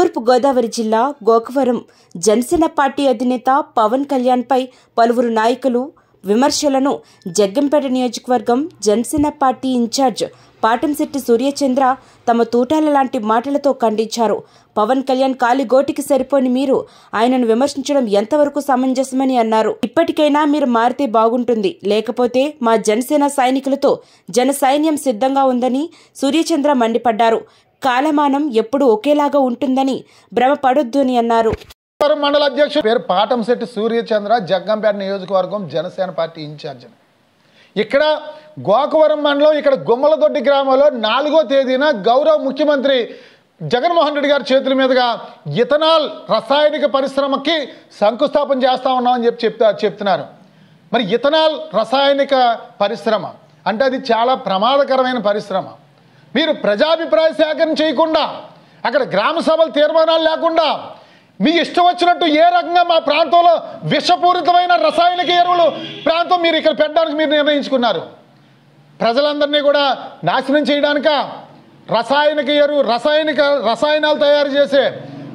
తూర్పు గోదావరి జిల్లా గోకవరం జనసేన పార్టీ అధినేత పవన్ కళ్యాణ్పై పలువురు నాయకులు విమర్శలను జగ్గంపేట నియోజకవర్గం జనసేన పార్టీ ఇన్ఛార్జ్ పాటంశెట్టి సూర్యచంద్ర తమ తూటాల లాంటి మాటలతో ఖండించారు పవన్ కళ్యాణ్ కాలి గోటికి సరిపోని మీరు ఆయనను విమర్శించడం ఎంతవరకు సమంజసమని అన్నారు ఇప్పటికైనా మీరు మారితే బాగుంటుంది లేకపోతే మా జనసేన సైనికులతో జన సైన్యం సిద్ధంగా ఉందని సూర్యచంద్ర మండిపడ్డారు కాలమానం ఎప్పుడూ ఒకేలాగా ఉంటుందని భ్రమపడొద్దు అని అన్నారు గోకవరం మండల అధ్యక్షుడు పేరు పాటంశెట్టి సూర్యచంద్ర జగ్గంపేట నియోజకవర్గం జనసేన పార్టీ ఇన్ఛార్జ్ ఇక్కడ గోకవరం మండలం ఇక్కడ గుమ్మలదొడ్డి గ్రామంలో నాలుగో తేదీన గౌరవ ముఖ్యమంత్రి జగన్మోహన్ రెడ్డి గారి చేతుల మీదుగా ఇథనాల్ రసాయనిక పరిశ్రమకి శంకుస్థాపన చేస్తా ఉన్నామని చెప్పి చెప్తా చెప్తున్నారు మరి ఇథనాల్ రసాయనిక పరిశ్రమ అంటే అది చాలా ప్రమాదకరమైన పరిశ్రమ మీరు ప్రజాభిప్రాయ సేకరణ చేయకుండా అక్కడ గ్రామ సభల తీర్మానాలు లేకుండా మీ ఇష్టం వచ్చినట్టు ఏ రకంగా మా ప్రాంతంలో విషపూరితమైన రసాయనిక ఎరువులు ప్రాంతం మీరు ఇక్కడ పెట్టడానికి మీరు నిర్ణయించుకున్నారు ప్రజలందరినీ కూడా నాశనం చేయడానిక రసాయనిక ఎరువు రసాయనిక రసాయనాలు తయారు చేసే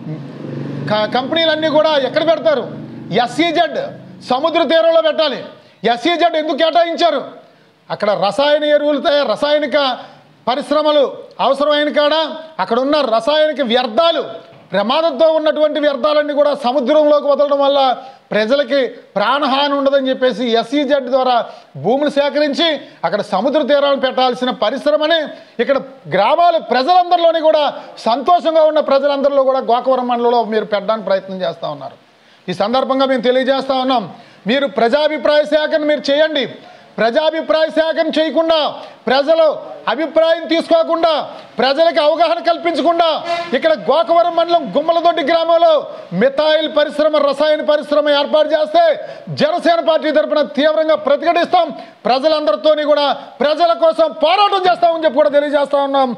క- కంపెనీలన్నీ కూడా ఎక్కడ పెడతారు ఎస్ఈజెడ్ సముద్ర తీరంలో పెట్టాలి ఎస్ఈజెడ్ ఎందుకు కేటాయించారు అక్కడ రసాయన ఎరువులు తయారు రసాయనిక పరిశ్రమలు అవసరమైన కాడ అక్కడ ఉన్న రసాయనిక వ్యర్థాలు ప్రమాదంతో ఉన్నటువంటి వ్యర్థాలన్నీ కూడా సముద్రంలోకి వదలడం వల్ల ప్రజలకి ప్రాణహాని ఉండదని చెప్పేసి ఎస్ఈజెడ్ ద్వారా భూములు సేకరించి అక్కడ సముద్ర తీరాలను పెట్టాల్సిన పరిశ్రమని ఇక్కడ గ్రామాల ప్రజలందరిలోని కూడా సంతోషంగా ఉన్న ప్రజలందరిలో కూడా గోకవరం మండలంలో మీరు పెట్టడానికి ప్రయత్నం చేస్తూ ఉన్నారు ఈ సందర్భంగా మేము తెలియజేస్తా ఉన్నాం మీరు ప్రజాభిప్రాయ సేకరణ మీరు చేయండి ప్రజాభిప్రాయ సేకరణ చేయకుండా ప్రజలు అభిప్రాయం తీసుకోకుండా ప్రజలకు అవగాహన కల్పించకుండా ఇక్కడ గోకవరం మండలం గుమ్మలదొడ్డి గ్రామంలో మిథాయిల్ పరిశ్రమ రసాయన పరిశ్రమ ఏర్పాటు చేస్తే జనసేన పార్టీ తరఫున తీవ్రంగా ప్రతిఘటిస్తాం ప్రజలందరితోని కూడా ప్రజల కోసం పోరాటం చేస్తామని చెప్పి కూడా తెలియజేస్తా ఉన్నాం